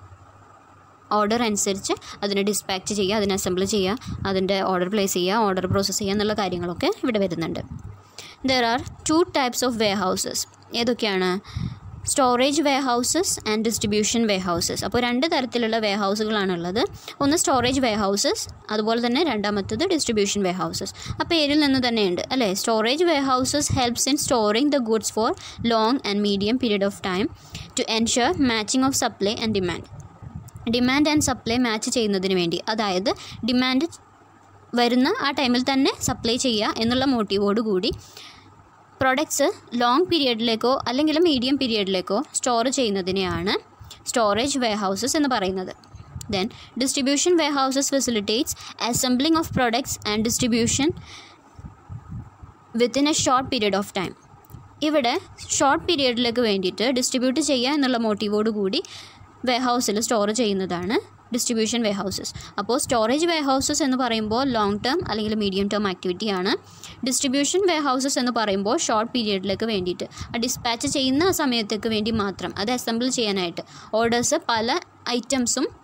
ഓർഡർ അനുസരിച്ച് അതിനെ ഡിസ്പാച്ച് ചെയ്യുക അതിനെ അസംബിൾ ചെയ്യുക അതിൻ്റെ ഓർഡർ പ്ലേസ് ചെയ്യുക ഓർഡർ പ്രോസസ്സ് ചെയ്യുക എന്നുള്ള കാര്യങ്ങളൊക്കെ ഇവിടെ വരുന്നുണ്ട് there are two types of warehouses ഏതൊക്കെയാണ് storage warehouses and distribution warehouses അപ്പോൾ രണ്ട് തരത്തിലുള്ള വെയർ ഹൗസുകളാണുള്ളത് ഒന്ന് സ്റ്റോറേജ് വെയർ ഹൗസസ് അതുപോലെ തന്നെ രണ്ടാമത്തത് ഡിസ്ട്രിബ്യൂഷൻ വെയർ ഹൗസസ് ആ പേരിൽ നിന്ന് തന്നെയുണ്ട് അല്ലേ storage warehouses helps in storing the goods for long and medium period of time to ensure matching of supply and demand demand and supply match ചെയ്യുന്നതിന് വേണ്ടി അതായത് ഡിമാൻഡ് വരുന്ന ആ ടൈമിൽ തന്നെ സപ്ലൈ ചെയ്യുക എന്നുള്ള മോട്ടീവോട് കൂടി പ്രൊഡക്ട്സ് ലോങ് പീരിയഡിലേക്കോ അല്ലെങ്കിൽ മീഡിയം പീരിയഡിലേക്കോ സ്റ്റോർ ചെയ്യുന്നതിനെയാണ് സ്റ്റോറേജ് വെയർ ഹൗസസ് എന്ന് പറയുന്നത് then distribution warehouses facilitates assembling of products and distribution within a short period of time ഇവിടെ ഷോർട്ട് പീരിയഡിലേക്ക് വേണ്ടിയിട്ട് ഡിസ്ട്രിബ്യൂട്ട് ചെയ്യുക എന്നുള്ള മോട്ടീവോട് കൂടി വെയർ ഹൗസിൽ സ്റ്റോർ ചെയ്യുന്നതാണ് ഡിസ്ട്രിബ്യൂഷൻ വെയർ ഹൗസസ് അപ്പോൾ സ്റ്റോറേജ് വെയർ ഹൗസസ് എന്ന് പറയുമ്പോൾ ലോങ് ടേം അല്ലെങ്കിൽ മീഡിയം ടേം ആക്ടിവിറ്റിയാണ് ഡിസ്ട്രിബ്യൂഷൻ വെയർ ഹൗസസ് എന്ന് പറയുമ്പോൾ ഷോർട്ട് പീരിയഡിലേക്ക് വേണ്ടിയിട്ട് ആ ഡിസ്പാച്ച് ചെയ്യുന്ന സമയത്തേക്ക് വേണ്ടി മാത്രം അത് അസംബിൾ ചെയ്യാനായിട്ട് ഓർഡേഴ്സ് പല ഐറ്റംസും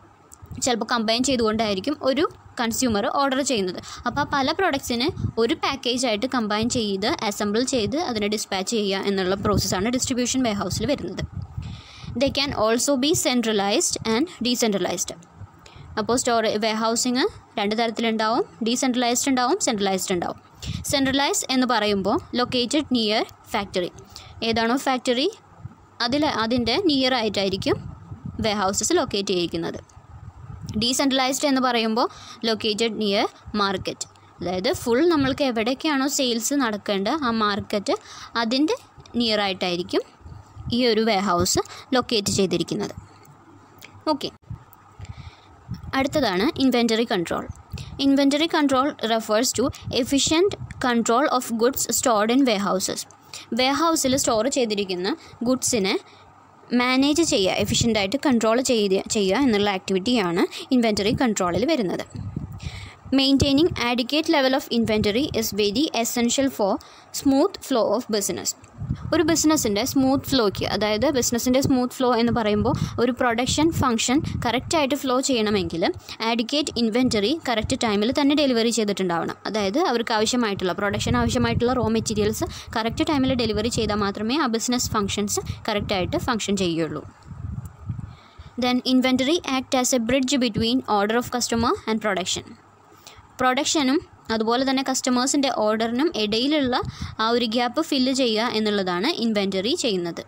ചിലപ്പോൾ കമ്പൈൻ ചെയ്തുകൊണ്ടായിരിക്കും ഒരു കൺസ്യൂമർ ഓർഡർ ചെയ്യുന്നത് അപ്പോൾ ആ പല പ്രോഡക്ട്സിനെ ഒരു പാക്കേജായിട്ട് കമ്പൈൻ ചെയ്ത് അസംബിൾ ചെയ്ത് അതിനെ ഡിസ്പാച്ച് ചെയ്യുക എന്നുള്ള പ്രോസസ്സാണ് ഡിസ്ട്രിബ്യൂഷൻ വെയർഹൗസിൽ വരുന്നത് they can also be centralised and decentralised അപ്പോൾ സ്റ്റോർ വെയർഹൗസിങ് രണ്ട് തരത്തിലുണ്ടാവും ഡീസെൻട്രലൈസ്ഡ് ഉണ്ടാവും സെൻട്രലൈസ്ഡ് ഉണ്ടാവും സെൻട്രലൈസ് എന്ന് പറയുമ്പോൾ ലൊക്കേറ്റഡ് നിയർ ഫാക്ടറി ഏതാണോ ഫാക്ടറി അതിൽ അതിൻ്റെ നിയർ ആയിട്ടായിരിക്കും വെയർഹൗസസ് ലൊക്കേറ്റ് ചെയ്തിരിക്കുന്നത് ഡീസെൻട്രലൈസ്ഡ് എന്ന് പറയുമ്പോൾ ലൊക്കേറ്റഡ് നിയർ മാർക്കറ്റ് അതായത് ഫുൾ നമ്മൾക്ക് എവിടേക്കാണോ സെയിൽസ് നടക്കേണ്ട ആ മാർക്കറ്റ് അതിൻ്റെ നിയർ ആയിട്ടായിരിക്കും ഈ ഒരു വെയർഹൗസ് ലൊക്കേറ്റ് ചെയ്തിരിക്കുന്നത് ഓക്കെ അടുത്തതാണ് inventory control inventory control refers to efficient control of goods stored in warehouses വെയർഹൗസിൽ സ്റ്റോർ ചെയ്തിരിക്കുന്ന ഗുഡ്സിനെ മാനേജ് ചെയ്യുക എഫിഷ്യൻ്റായിട്ട് കൺട്രോൾ ചെയ്ത് ചെയ്യുക എന്നുള്ള ആക്ടിവിറ്റിയാണ് ഇൻവെൻറ്ററി കൺട്രോളിൽ വരുന്നത് maintaining adequate level of inventory is very essential for smooth flow of business ഒരു ബിസിനസ്സിൻ്റെ സ്മൂത്ത് ഫ്ലോയ്ക്ക് അതായത് ബിസിനസ്സിൻ്റെ സ്മൂത്ത് ഫ്ലോ എന്ന് പറയുമ്പോൾ ഒരു പ്രൊഡക്ഷൻ ഫംഗ്ഷൻ കറക്റ്റായിട്ട് ഫ്ലോ ചെയ്യണമെങ്കിൽ ആഡിക്കേറ്റ് ഇൻവെൻറ്ററി കറക്റ്റ് ടൈമിൽ തന്നെ ഡെലിവറി ചെയ്തിട്ടുണ്ടാവണം അതായത് അവർക്ക് ആവശ്യമായിട്ടുള്ള പ്രൊഡക്ഷൻ ആവശ്യമായിട്ടുള്ള റോ മെറ്റീരിയൽസ് കറക്റ്റ് ടൈമിൽ ഡെലിവറി ചെയ്താൽ മാത്രമേ ആ ബിസിനസ് ഫങ്ഷൻസ് കറക്റ്റായിട്ട് ഫങ്ഷൻ ചെയ്യുകയുള്ളൂ then inventory act as a bridge between order of customer and production പ്രൊഡക്ഷനും അതുപോലെ തന്നെ കസ്റ്റമേഴ്സിൻ്റെ ഓർഡറിനും ഇടയിലുള്ള ആ ഒരു ഗ്യാപ്പ് ഫില്ല് ചെയ്യുക എന്നുള്ളതാണ് ഇൻവെൻറ്ററി ചെയ്യുന്നത്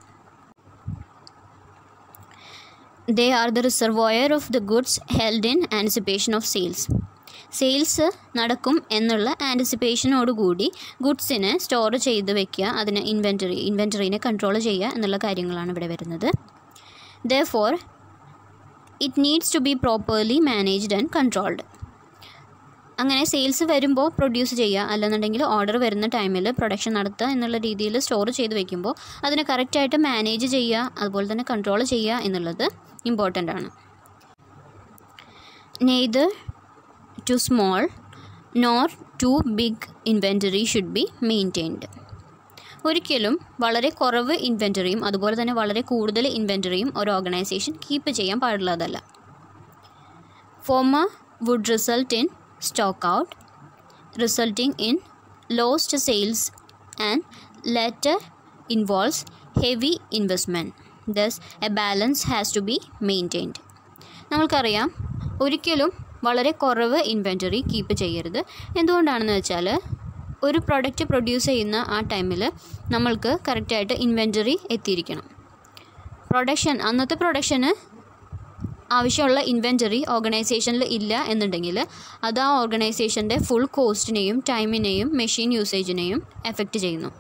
they are the reservoir of the goods held in anticipation of sales sales നടക്കും എന്നുള്ള ആൻറ്റിസിപ്പേഷനോടുകൂടി ഗുഡ്സിനെ സ്റ്റോർ ചെയ്ത് വെക്കുക അതിന് ഇൻവെൻറ്ററി ഇൻവെൻറ്ററീനെ കൺട്രോൾ ചെയ്യുക എന്നുള്ള കാര്യങ്ങളാണ് ഇവിടെ വരുന്നത് therefore it needs to be properly managed and controlled അങ്ങനെ സെയിൽസ് വരുമ്പോൾ പ്രൊഡ്യൂസ് ചെയ്യുക അല്ലെന്നുണ്ടെങ്കിൽ ഓർഡർ വരുന്ന ടൈമിൽ പ്രൊഡക്ഷൻ നടത്തുക എന്നുള്ള രീതിയിൽ സ്റ്റോർ ചെയ്ത് വെക്കുമ്പോൾ അതിനെ കറക്റ്റായിട്ട് മാനേജ് ചെയ്യുക അതുപോലെ തന്നെ കൺട്രോൾ ചെയ്യുക എന്നുള്ളത് ഇമ്പോർട്ടൻ്റ് ആണ് neither too small nor too big inventory should be maintained ഒരിക്കലും വളരെ കുറവ് ഇൻവെൻറ്ററിയും അതുപോലെ തന്നെ വളരെ കൂടുതൽ ഇൻവെൻറ്ററിയും ഒരു ഓർഗനൈസേഷൻ കീപ്പ് ചെയ്യാൻ പാടുള്ളതല്ല former would result in stock out, resulting in lost sales and later involves heavy investment. Thus, a balance has to be maintained. നമ്മൾക്കറിയാം ഒരിക്കലും വളരെ കുറവ് ഇൻവെൻറ്ററി കീപ്പ് ചെയ്യരുത് എന്തുകൊണ്ടാണെന്ന് വെച്ചാൽ ഒരു പ്രൊഡക്റ്റ് പ്രൊഡ്യൂസ് ചെയ്യുന്ന ആ ടൈമിൽ നമ്മൾക്ക് കറക്റ്റായിട്ട് ഇൻവെൻറ്ററി എത്തിയിരിക്കണം പ്രൊഡക്ഷൻ അന്നത്തെ പ്രൊഡക്ഷന് ആവശ്യമുള്ള ഇൻവെൻറ്ററി ഓർഗനൈസേഷനിൽ ഇല്ല എന്നുണ്ടെങ്കിൽ അത് ആ ഓർഗനൈസേഷൻ്റെ ഫുൾ കോസ്റ്റിനെയും ടൈമിനെയും മെഷീൻ യൂസേജിനെയും എഫക്റ്റ് ചെയ്യുന്നു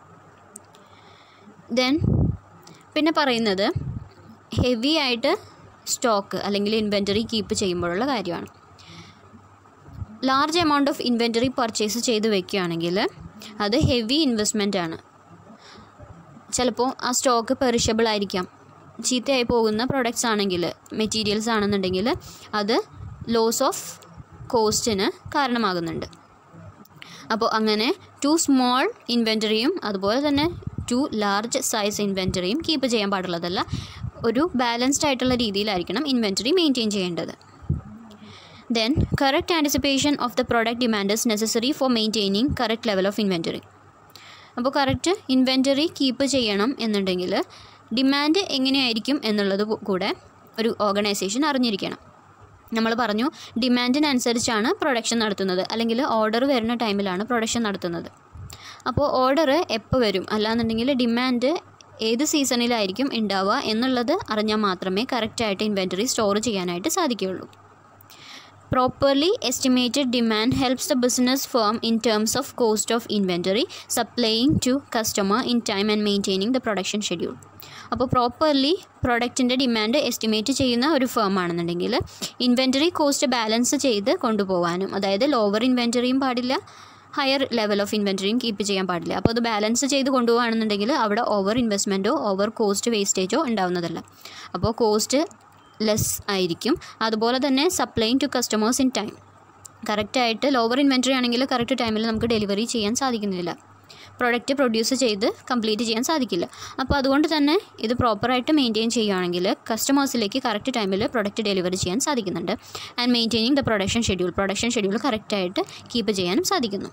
ദെൻ പിന്നെ പറയുന്നത് ഹെവി ആയിട്ട് സ്റ്റോക്ക് അല്ലെങ്കിൽ ഇൻവെൻറ്ററി കീപ്പ് ചെയ്യുമ്പോഴുള്ള കാര്യമാണ് large amount of inventory purchase ചെയ്ത് വെക്കുകയാണെങ്കിൽ അത് ഹെവി ഇൻവെസ്റ്റ്മെൻ്റ് ആണ് ചിലപ്പോൾ ആ സ്റ്റോക്ക് പെറിഷബിൾ ആയിരിക്കാം ചീത്തയായി പോകുന്ന പ്രൊഡക്ട്സ് ആണെങ്കിൽ മെറ്റീരിയൽസ് ആണെന്നുണ്ടെങ്കിൽ അത് ലോസ് ഓഫ് കോസ്റ്റിന് കാരണമാകുന്നുണ്ട് അപ്പോൾ അങ്ങനെ ടു സ്മോൾ ഇൻവെൻറ്ററിയും അതുപോലെ തന്നെ ടു ലാർജ് സൈസ് ഇൻവെൻറ്ററിയും കീപ്പ് ചെയ്യാൻ പാടുള്ളതല്ല ഒരു ബാലൻസ്ഡ് ആയിട്ടുള്ള രീതിയിലായിരിക്കണം ഇൻവെൻറ്ററി മെയിൻറ്റെയിൻ ചെയ്യേണ്ടത് then correct anticipation of the product demand is necessary for maintaining correct level of inventory അപ്പോൾ കറക്റ്റ് ഇൻവെൻറ്ററി കീപ്പ് ചെയ്യണം എന്നുണ്ടെങ്കിൽ ഡിമാൻഡ് എങ്ങനെയായിരിക്കും എന്നുള്ളത് കൂടെ ഒരു ഓർഗനൈസേഷൻ അറിഞ്ഞിരിക്കണം നമ്മൾ പറഞ്ഞു ഡിമാൻഡിനനുസരിച്ചാണ് പ്രൊഡക്ഷൻ നടത്തുന്നത് അല്ലെങ്കിൽ ഓർഡർ വരുന്ന ടൈമിലാണ് പ്രൊഡക്ഷൻ നടത്തുന്നത് അപ്പോൾ ഓർഡർ എപ്പോൾ വരും അല്ലാന്നുണ്ടെങ്കിൽ ഡിമാൻഡ് ഏത് സീസണിലായിരിക്കും ഉണ്ടാവുക എന്നുള്ളത് അറിഞ്ഞാൽ മാത്രമേ കറക്റ്റായിട്ട് ഇൻവെൻറ്ററി സ്റ്റോർ ചെയ്യാനായിട്ട് സാധിക്കുകയുള്ളൂ Properly estimated demand helps the business firm in terms of cost of inventory, supplying to customer in time and maintaining the production schedule. അപ്പോൾ പ്രോപ്പർലി പ്രൊഡക്റ്റിൻ്റെ ഡിമാൻഡ് എസ്റ്റിമേറ്റ് ചെയ്യുന്ന ഒരു ഫേം ആണെന്നുണ്ടെങ്കിൽ ഇൻവെൻറ്ററി കോസ്റ്റ് ബാലൻസ് ചെയ്ത് കൊണ്ടുപോകാനും അതായത് ലോവർ ഇൻവെൻറ്ററിയും പാടില്ല ഹയർ ലെവൽ ഓഫ് ഇൻവെൻറ്ററിയും കീപ്പ് ചെയ്യാൻ പാടില്ല അപ്പോൾ അത് ബാലൻസ് ചെയ്ത് കൊണ്ടുപോകുകയാണെന്നുണ്ടെങ്കിൽ അവിടെ ഓവർ ഇൻവെസ്റ്റ്മെൻറ്റോ ഓവർ കോസ്റ്റ് വേസ്റ്റേജോ ഉണ്ടാവുന്നതല്ല അപ്പോൾ കോസ്റ്റ് ലെസ് ആയിരിക്കും അതുപോലെ തന്നെ supplying to customers in time കറക്റ്റായിട്ട് ലോവർ ഇൻവെൻറ്ററി ആണെങ്കിൽ കറക്റ്റ് ടൈമിൽ നമുക്ക് ഡെലിവറി ചെയ്യാൻ സാധിക്കുന്നില്ല പ്രൊഡക്റ്റ് പ്രൊഡ്യൂസ് ചെയ്ത് കംപ്ലീറ്റ് ചെയ്യാൻ സാധിക്കില്ല അപ്പോൾ അതുകൊണ്ട് തന്നെ ഇത് പ്രോപ്പറായിട്ട് മെയിൻറ്റെയിൻ ചെയ്യുകയാണെങ്കിൽ കസ്റ്റമേഴ്സിലേക്ക് കറക്റ്റ് ടൈമിൽ പ്രൊഡക്റ്റ് ഡെലിവറി ചെയ്യാൻ സാധിക്കുന്നുണ്ട് and maintaining the production schedule production schedule കറക്റ്റായിട്ട് കീപ്പ് ചെയ്യാനും സാധിക്കുന്നു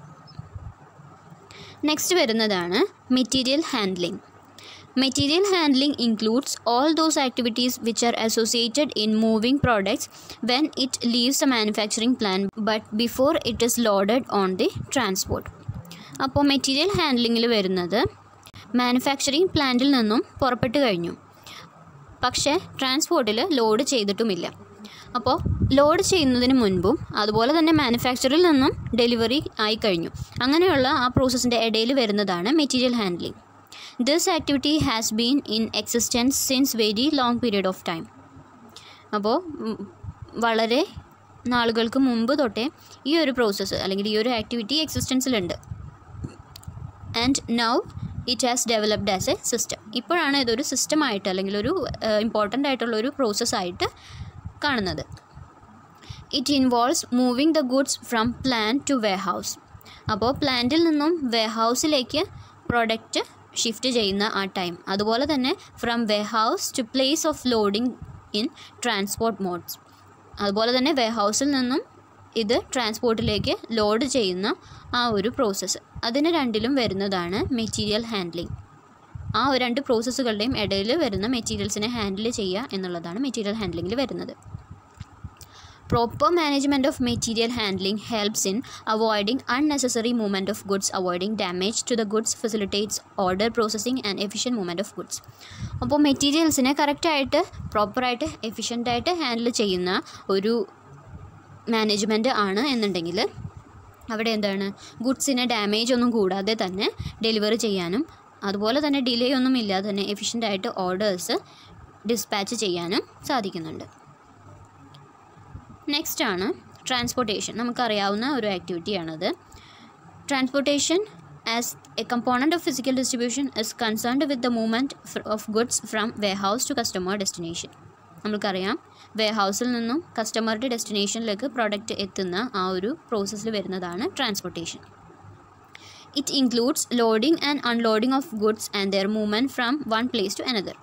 നെക്സ്റ്റ് വരുന്നതാണ് material handling Material handling includes all those activities which are associated in moving products when it leaves the manufacturing plant but before it is loaded on the transport. അപ്പോൾ material ഹാൻഡ്ലിങ്ങിൽ വരുന്നത് manufacturing പ്ലാന്റിൽ നിന്നും പുറപ്പെട്ട് കഴിഞ്ഞു പക്ഷേ ട്രാൻസ്പോർട്ടിൽ load ചെയ്തിട്ടുമില്ല അപ്പോൾ load ചെയ്യുന്നതിന് മുൻപും അതുപോലെ തന്നെ മാനുഫാക്ചറിൽ നിന്നും ഡെലിവറി ആയി കഴിഞ്ഞു അങ്ങനെയുള്ള ആ പ്രോസസ്സിൻ്റെ ഇടയിൽ വരുന്നതാണ് material handling this activity has been in existence since very long period of time അപ്പോൾ ഉം, വളരെ നാളുകൾക്ക് മുമ്പ് തൊട്ടേ ഈ ഒരു പ്രോസസ്സ് അല്ലെങ്കിൽ ഈ ഒരു ആക്ടിവിറ്റി എക്സിസ്റ്റൻസിലുണ്ട് and now it has developed as a system ഇപ്പോഴാണ് ഇതൊരു സിസ്റ്റമായിട്ട് അല്ലെങ്കിൽ ഒരു ഇമ്പോർട്ടൻ്റ് ആയിട്ടുള്ള ഒരു പ്രോസസ്സായിട്ട് കാണുന്നത് it involves moving the goods from plant to warehouse അപ്പോൾ പ്ലാന്റിൽ നിന്നും വെ ഹൗസിലേക്ക് പ്രൊഡക്റ്റ് ഷിഫ്റ്റ് ചെയ്യുന്ന ആ ടൈം അതുപോലെ തന്നെ from warehouse to place of loading in transport modes അതുപോലെ തന്നെ വെ ഹൗസിൽ നിന്നും ഇത് ട്രാൻസ്പോർട്ടിലേക്ക് ലോഡ് ചെയ്യുന്ന ആ ഒരു പ്രോസസ്സ് അതിന് രണ്ടിലും വരുന്നതാണ് മെറ്റീരിയൽ ഹാൻഡ്ലിംഗ് ആ ഒരു രണ്ട് പ്രോസസ്സുകളുടെയും ഇടയിൽ വരുന്ന മെറ്റീരിയൽസിനെ ഹാൻഡിൽ ചെയ്യുക എന്നുള്ളതാണ് മെറ്റീരിയൽ ഹാൻഡ്ലിങ്ങിൽ വരുന്നത് Proper management of material handling helps in avoiding unnecessary movement of goods, avoiding damage to the goods, facilitates order processing and efficient movement of goods. അപ്പോൾ മെറ്റീരിയൽസിനെ കറക്റ്റായിട്ട് പ്രോപ്പറായിട്ട് എഫിഷ്യൻ്റായിട്ട് ഹാൻഡിൽ ചെയ്യുന്ന ഒരു മാനേജ്മെൻറ്റ് ആണ് എന്നുണ്ടെങ്കിൽ അവിടെ എന്താണ് ഗുഡ്സിന് ഡാമേജ് ഒന്നും കൂടാതെ തന്നെ ഡെലിവറി ചെയ്യാനും അതുപോലെ തന്നെ ഡിലേ ഒന്നും ഇല്ലാതെ തന്നെ എഫിഷ്യൻ്റായിട്ട് ഓർഡേഴ്സ് ഡിസ്പാച്ച് ചെയ്യാനും സാധിക്കുന്നുണ്ട് നെക്സ്റ്റ് ആണ് ട്രാൻസ്പോർട്ടേഷൻ നമുക്കറിയാവുന്ന ഒരു ആക്ടിവിറ്റിയാണത് transportation as a component of physical distribution is concerned with the movement of goods from warehouse to customer destination നമുക്കറിയാം വെ ഹൗസിൽ നിന്നും കസ്റ്റമറുടെ ഡെസ്റ്റിനേഷനിലേക്ക് പ്രോഡക്റ്റ് എത്തുന്ന ആ ഒരു പ്രോസസ്സിൽ വരുന്നതാണ് transportation it includes loading and unloading of goods and their movement from one place to another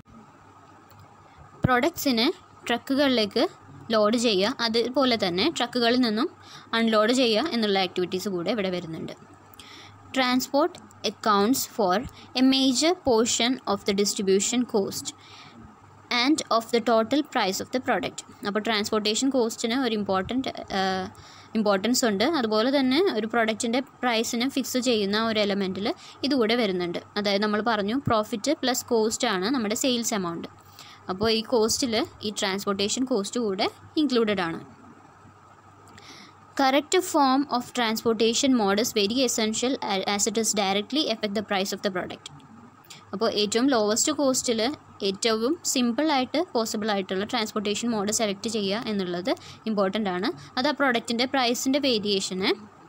പ്രൊഡക്ട്സിനെ ട്രക്കുകളിലേക്ക് ലോഡ് ചെയ്യുക അതുപോലെ തന്നെ ട്രക്കുകളിൽ നിന്നും അൺലോഡ് ചെയ്യുക എന്നുള്ള ആക്ടിവിറ്റീസ് കൂടെ ഇവിടെ വരുന്നുണ്ട് transport accounts for a major portion of the distribution cost and of the total price of the product അപ്പോൾ ട്രാൻസ്പോർട്ടേഷൻ കോസ്റ്റിന് ഒരു ഇമ്പോർട്ടൻറ്റ് ഇമ്പോർട്ടൻസ് ഉണ്ട് അതുപോലെ തന്നെ ഒരു പ്രൊഡക്റ്റിൻ്റെ പ്രൈസിനെ ഫിക്സ് ചെയ്യുന്ന ഒരു എലമെൻറ്റിൽ ഇതുകൂടെ വരുന്നുണ്ട് അതായത് നമ്മൾ പറഞ്ഞു പ്രോഫിറ്റ് പ്ലസ് കോസ്റ്റ് ആണ് നമ്മുടെ സെയിൽസ് എമൗണ്ട് അപ്പോൾ ഈ കോസ്റ്റിൽ ഈ ട്രാൻസ്പോർട്ടേഷൻ കോസ്റ്റ് കൂടെ ഇൻക്ലൂഡഡ് ആണ് correct form of transportation mode is very essential as it is directly effect the price of the product അപ്പോൾ ഏറ്റവും ലോവസ്റ്റ് കോസ്റ്റിൽ ഏറ്റവും സിമ്പിളായിട്ട് പോസിബിൾ ആയിട്ടുള്ള ട്രാൻസ്പോർട്ടേഷൻ മോഡ് സെലക്ട് ചെയ്യുക എന്നുള്ളത് ഇമ്പോർട്ടൻ്റ് ആണ് അത് ആ പ്രോഡക്റ്റിൻ്റെ പ്രൈസിൻ്റെ വേരിയേഷനെ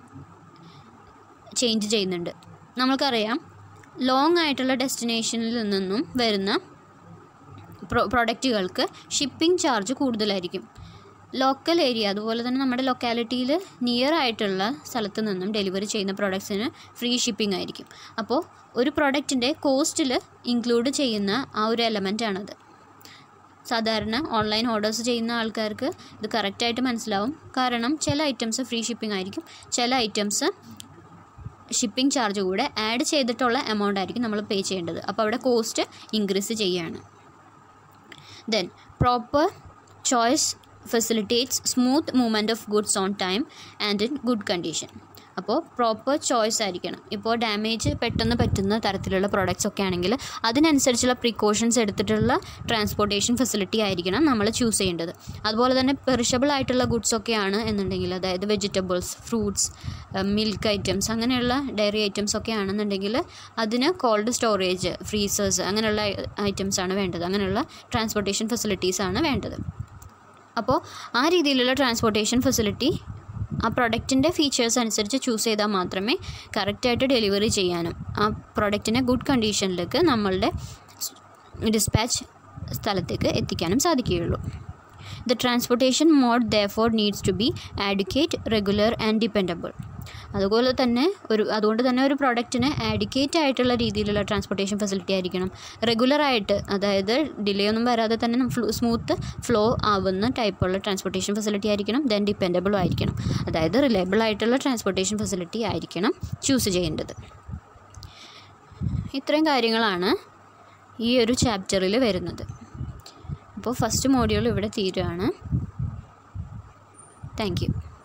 ചേഞ്ച് ചെയ്യുന്നുണ്ട് നമ്മൾക്കറിയാം ലോങ് ആയിട്ടുള്ള ഡെസ്റ്റിനേഷനിൽ നിന്നും വരുന്ന പ്രൊ പ്രൊഡക്റ്റുകൾക്ക് ഷിപ്പിംഗ് ചാർജ് കൂടുതലായിരിക്കും ലോക്കൽ ഏരിയ അതുപോലെ തന്നെ നമ്മുടെ ലൊക്കാലിറ്റിയിൽ നിയർ ആയിട്ടുള്ള സ്ഥലത്ത് നിന്നും ഡെലിവറി ചെയ്യുന്ന പ്രൊഡക്ട്സിന് ഫ്രീ ഷിപ്പിംഗ് ആയിരിക്കും അപ്പോൾ ഒരു പ്രൊഡക്റ്റിൻ്റെ കോസ്റ്റിൽ ഇൻക്ലൂഡ് ചെയ്യുന്ന ആ ഒരു എലമെൻ്റാണത് സാധാരണ ഓൺലൈൻ ഓർഡേഴ്സ് ചെയ്യുന്ന ആൾക്കാർക്ക് ഇത് കറക്റ്റായിട്ട് മനസ്സിലാവും കാരണം ചില ഐറ്റംസ് ഫ്രീ ഷിപ്പിംഗ് ആയിരിക്കും ചില ഐറ്റംസ് ഷിപ്പിംഗ് ചാർജ് കൂടെ ആഡ് ചെയ്തിട്ടുള്ള എമൗണ്ട് ആയിരിക്കും നമ്മൾ പേ ചെയ്യേണ്ടത് അപ്പോൾ അവിടെ കോസ്റ്റ് ഇൻക്രീസ് ചെയ്യുകയാണ് then proper choice facilitates smooth movement of goods on time and in good condition അപ്പോൾ പ്രോപ്പർ ചോയ്സ് ആയിരിക്കണം ഇപ്പോൾ ഡാമേജ് പെട്ടെന്ന് പറ്റുന്ന തരത്തിലുള്ള പ്രോഡക്റ്റ്സ് ഒക്കെ ആണെങ്കിൽ അതിനനുസരിച്ചുള്ള പ്രിക്കോഷൻസ് എടുത്തിട്ടുള്ള ട്രാൻസ്പോർട്ടേഷൻ ഫെസിലിറ്റി ആയിരിക്കണം നമ്മൾ ചൂസ് ചെയ്യേണ്ടത് അതുപോലെ തന്നെ പെറിഷബിൾ ആയിട്ടുള്ള ഗുഡ്സ് ഒക്കെയാണ് എന്നുണ്ടെങ്കിൽ അതായത് വെജിറ്റബിൾസ് ഫ്രൂട്ട്സ് മിൽക്ക് ഐറ്റംസ് അങ്ങനെയുള്ള ഡയറി ഐറ്റംസ് ഒക്കെ ആണെന്നുണ്ടെങ്കിൽ അതിന് കോൾഡ് സ്റ്റോറേജ് ഫ്രീസേഴ്സ് അങ്ങനെയുള്ള ഐറ്റംസ് ആണ് വേണ്ടത് അങ്ങനെയുള്ള ട്രാൻസ്പോർട്ടേഷൻ ഫെസിലിറ്റീസ് ആണ് വേണ്ടത് അപ്പോൾ ആ രീതിയിലുള്ള ട്രാൻസ്പോർട്ടേഷൻ ഫെസിലിറ്റി ആ പ്രൊഡക്റ്റിൻ്റെ ഫീച്ചേഴ്സ് അനുസരിച്ച് ചൂസ് ചെയ്താൽ മാത്രമേ കറക്റ്റായിട്ട് ഡെലിവറി ചെയ്യാനും ആ പ്രൊഡക്റ്റിനെ ഗുഡ് കണ്ടീഷനിലേക്ക് നമ്മളുടെ ഡിസ്പാച്ച് സ്ഥലത്തേക്ക് എത്തിക്കാനും സാധിക്കുകയുള്ളൂ the transportation mode there needs to be adequate regular and dependable അതുപോലെ തന്നെ ഒരു അതുകൊണ്ട് തന്നെ ഒരു പ്രോഡക്റ്റിന് ആഡിക്കേറ്റ് ആയിട്ടുള്ള രീതിയിലുള്ള ട്രാൻസ്പോർട്ടേഷൻ ഫെസിലിറ്റി ആയിരിക്കണം റെഗുലറായിട്ട് അതായത് ഡിലേ ഒന്നും വരാതെ തന്നെ സ്മൂത്ത് ഫ്ലോ ആവുന്ന ടൈപ്പുള്ള ട്രാൻസ്പോർട്ടേഷൻ ഫെസിലിറ്റി ആയിരിക്കണം ദെൻ ഡിപ്പെൻഡബിളും ആയിരിക്കണം അതായത് റിലയബിൾ ആയിട്ടുള്ള ട്രാൻസ്പോർട്ടേഷൻ ഫെസിലിറ്റി ആയിരിക്കണം ചൂസ് ചെയ്യേണ്ടത് ഇത്രയും കാര്യങ്ങളാണ് ഈ ഒരു ചാപ്റ്ററിൽ വരുന്നത് അപ്പോൾ ഫസ്റ്റ് മോഡ്യൂൾ ഇവിടെ തീരുകയാണ് താങ്ക് യു